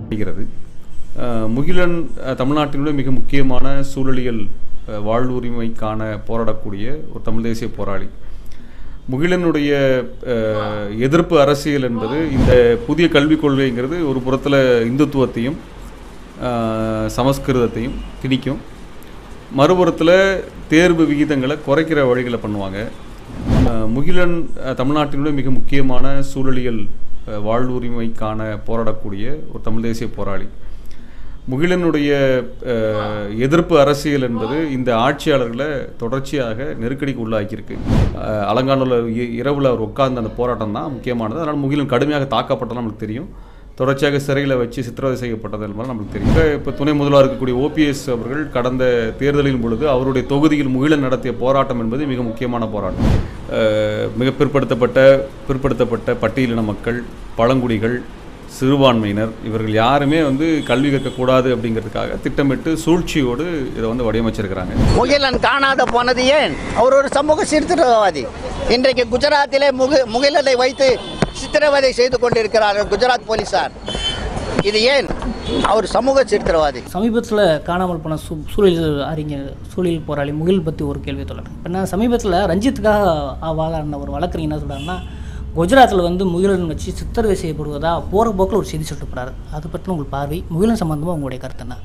வருகிறது அஹ், முகிலன் அஹ், தமிழ்நாட்டினுடைய மிக முக்கியமான சூழலியல் அஹ், வாழ்வுரிமைக்கான போராடக்கூடிய ஒரு தமிழ் தேசிய போராளி முகிலனுடைய அஹ், எதிர்ப்பு அரசியல் என்பது இந்த புதிய கல்விக் கொள்கைங்கிறது ஒரு புறத்தில் இந்துத்துவத்தையும் அஹ், சமஸ்கிருதத்தையும் திணிக்கும் மறுபுறத்தில் தேர்வு விகிதங்களை குறைக்கிற வழிகளை பண்ணுவாங்க அஹ், முகிலன் அஹ், தமிழ்நாட்டினுடைய மிக முக்கியமான சூழலியல் அஹ், வாழ்வுரிமைக்கான போராடக்கூடிய ஒரு தமிழ் தேசிய போராளி முகிலனுடைய அஹ், எதிர்ப்பு அரசியல் என்பது இந்த ஆட்சியாளர்களை தொடர்ச்சியாக நெருக்கடிக்கு உள்ளாக்கியிருக்கு அஹ், அலங்காநல்லூர் இ- இரவுல அவர் உட்கார்ந்த அந்த போராட்டம் தான் முக்கியமானது அதனால் முகிலன் கடுமையாக தாக்கப்பட்டது நம்மளுக்கு தெரியும் தொடர்ச்சியாக சிறையில் வச்சு சித்திரவதை செய்யப்பட்டது என்பது நம்மளுக்கு தெரியும் இப்போ துணை முதல்வராக இருக்கக்கூடிய ஓபிஎஸ் அவர்கள் கடந்த தேர்தலின் பொழுது அவருடைய தொகுதியில் முகிலன் நடத்திய போராட்டம் என்பது மிக முக்கியமான போராட்டம் அஹ், மிக பிற்படுத்தப்பட்ட பிற்படுத்தப்பட்ட பட்டியலின மக்கள் பழங்குடிகள் சிறுபான்மையினர் இவர்கள் யாருமே வந்து கல்வி கற்கக்கூடாது அப்படிங்கிறதுக்காக திட்டமிட்டு சூழ்ச்சியோடு இதை வந்து வடிவமைச்சிருக்கிறாங்க முகிலன் காணாத போனது ஏன் அவர் ஒரு சமூக சீர்திருத்தவாதி இன்றைக்கு குஜராத்திலே முகு முகிலனை வைத்து சித்திரவதை செய்து கொண்டிருக்கிறார்கள் குஜராத் போலீசார் இது ஏன் அவர் சமூக சீர்திருத்தவாதி சமீபத்தில் காணாமல் போன சூ சூழலியல் அறிஞர் சூழலியல் போராளி முகில் பற்றி ஒரு கேள்வி தொடர் இப்போ நான் சமீபத்தில் ரஞ்சித்துக்காக வாதாடின ஒரு வழக்கறிஞர் என்ன சொல்கிறாருன்னா குஜராத்தில் வந்து முகிலன் வச்சு சித்திரவை செய்யப்படுவதா போகிற போக்கில் ஒரு செய்தி சொல்லிட்டு போகிறாரு அதை பற்றி உங்கள் பார்வை முகிலன் சம்பந்தமாக உங்களுடைய கருத்து என்ன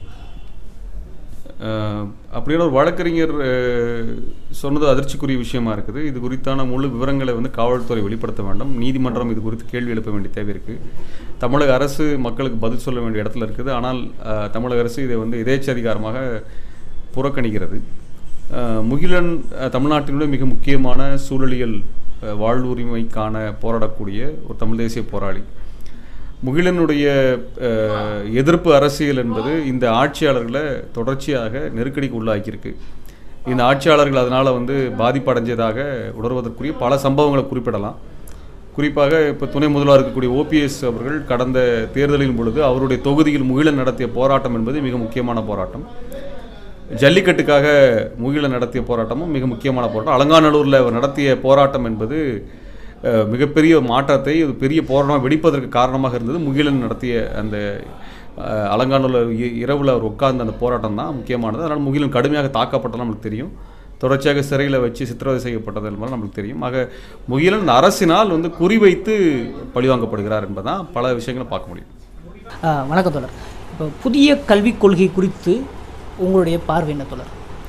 அஹ், அப்படியான ஒரு வழக்கறிஞர் அஹ், சொன்னது அதிர்ச்சிக்குரிய விஷயமா இருக்குது இது குறித்தான முழு விவரங்களை வந்து காவல்துறை வெளிப்படுத்த வேண்டும் நீதிமன்றம் இது குறித்து கேள்வி எழுப்ப வேண்டிய தேவை இருக்குது தமிழக அரசு மக்களுக்கு பதில் சொல்ல வேண்டிய இடத்துல இருக்குது ஆனால் அஹ், தமிழக அரசு இதை வந்து எதேச்சதிகாரமாக புறக்கணிக்கிறது அஹ், முகிலன் அஹ், தமிழ்நாட்டினுடைய மிக முக்கியமான சூழலியல் அஹ், வாழ்வுரிமைக்கான போராடக்கூடிய ஒரு தமிழ் தேசிய போராளி முகிலனுடைய அஹ், எதிர்ப்பு அரசியல் என்பது இந்த ஆட்சியாளர்களை தொடர்ச்சியாக நெருக்கடிக்கு உள்ளாக்கியிருக்கு இந்த ஆட்சியாளர்கள் அதனால் வந்து பாதிப்படைஞ்சதாக உணர்வதற்குரிய பல சம்பவங்களை குறிப்பிடலாம் குறிப்பாக இப்போ துணை முதல்வராக இருக்கக்கூடிய ஓபிஎஸ் அவர்கள் கடந்த தேர்தலின் பொழுது அவருடைய தொகுதியில் முகிலன் நடத்திய போராட்டம் என்பது மிக முக்கியமான போராட்டம் ஜல்லிக்கட்டுக்காக முகிலன் நடத்திய போராட்டமும் மிக முக்கியமான போராட்டம் அலங்காநல்லூரில் அவர் நடத்திய போராட்டம் என்பது அஹ், மிகப்பெரிய மாற்றத்தை ஒரு பெரிய போராட்டமாக வெடிப்பதற்கு காரணமாக இருந்தது முகிலன் நடத்திய அந்த அஹ், அலங்காநல்லூர் இ- இரவுல அவர் உட்கார்ந்த அந்த போராட்டம் தான் முக்கியமானது அதனால் முகிலன் கடுமையாக தாக்கப்பட்டது நம்மளுக்கு தெரியும் தொடர்ச்சியாக சிறையில் வச்சு சித்திரவதை செய்யப்பட்டது என்பது நம்மளுக்கு தெரியும் ஆக முகிலன் அரசினால் வந்து குறிவைத்து பழிவாங்கப்படுகிறார் என்பதான் பல விஷயங்களை பார்க்க முடியும் ஆ, வணக்கம் தொடர் இப்போ புதிய கல்விக் கொள்கை குறித்து உங்களுடைய பார்வை என்ன தொடர்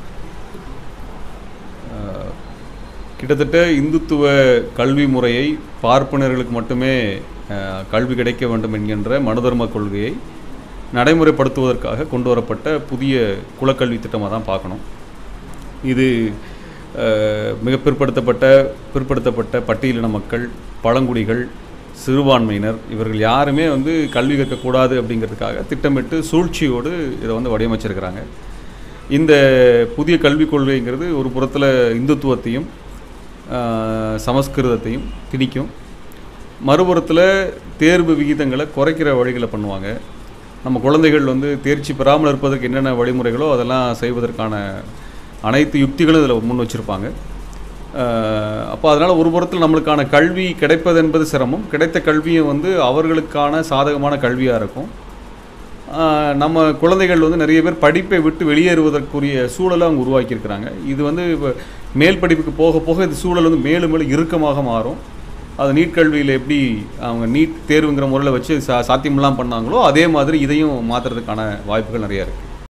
கிட்டத்தட்ட இந்துத்துவ கல்வி முறையை பார்ப்பனர்களுக்கு மட்டுமே அஹ், கல்வி கிடைக்க வேண்டும் என்கின்ற மனுதர்ம கொள்கையை நடைமுறைப்படுத்துவதற்காக கொண்டு வரப்பட்ட புதிய குலக்கல்வி திட்டமாக தான் பார்க்கணும் இது அஹ், மிக பிற்படுத்தப்பட்ட பிற்படுத்தப்பட்ட பட்டியலின மக்கள் பழங்குடிகள் சிறுபான்மையினர் இவர்கள் யாருமே வந்து கல்வி கற்கக்கூடாது அப்படிங்கிறதுக்காக திட்டமிட்டு சூழ்ச்சியோடு இதை வந்து வடிவமைச்சிருக்கிறாங்க இந்த புதிய கல்விக் கொள்கைங்கிறது ஒரு புறத்தில் இந்துத்துவத்தையும் ஆஹ், சமஸ்கிருதத்தையும் திணிக்கும் மறுபுறத்தில் தேர்வு விகிதங்களை குறைக்கிற வழிகளை பண்ணுவாங்க நம்ம குழந்தைகள் வந்து தேர்ச்சி பெறாமல் இருப்பதற்கு என்னென்ன வழிமுறைகளோ அதெல்லாம் செய்வதற்கான அனைத்து யுக்திகளும் இதில் முன் வச்சுருப்பாங்க அப்போ அதனால் ஒரு புறத்தில் நம்மளுக்கான கல்வி கிடைப்பது என்பது சிரமம் கிடைத்த கல்வியும் வந்து அவர்களுக்கான சாதகமான கல்வியாக இருக்கும் ஆஹ் நம்ம குழந்தைகள் வந்து நிறைய பேர் படிப்பை விட்டு வெளியேறுவதற்குரிய சூழலை அவங்க உருவாக்கியிருக்கிறாங்க இது வந்து இப்போ மேல் படிப்புக்கு போக போக இந்த சூழல் வந்து மேலும் மேலும் இறுக்கமாக மாறும் அது நீட் கல்வியில் எப்படி அவங்க நீட் தேர்வுங்கிற முறையில் வச்சு சா சாத்தியமெல்லாம் பண்ணாங்களோ அதே மாதிரி இதையும் மாற்றுறதுக்கான வாய்ப்புகள் நிறையா இருக்குது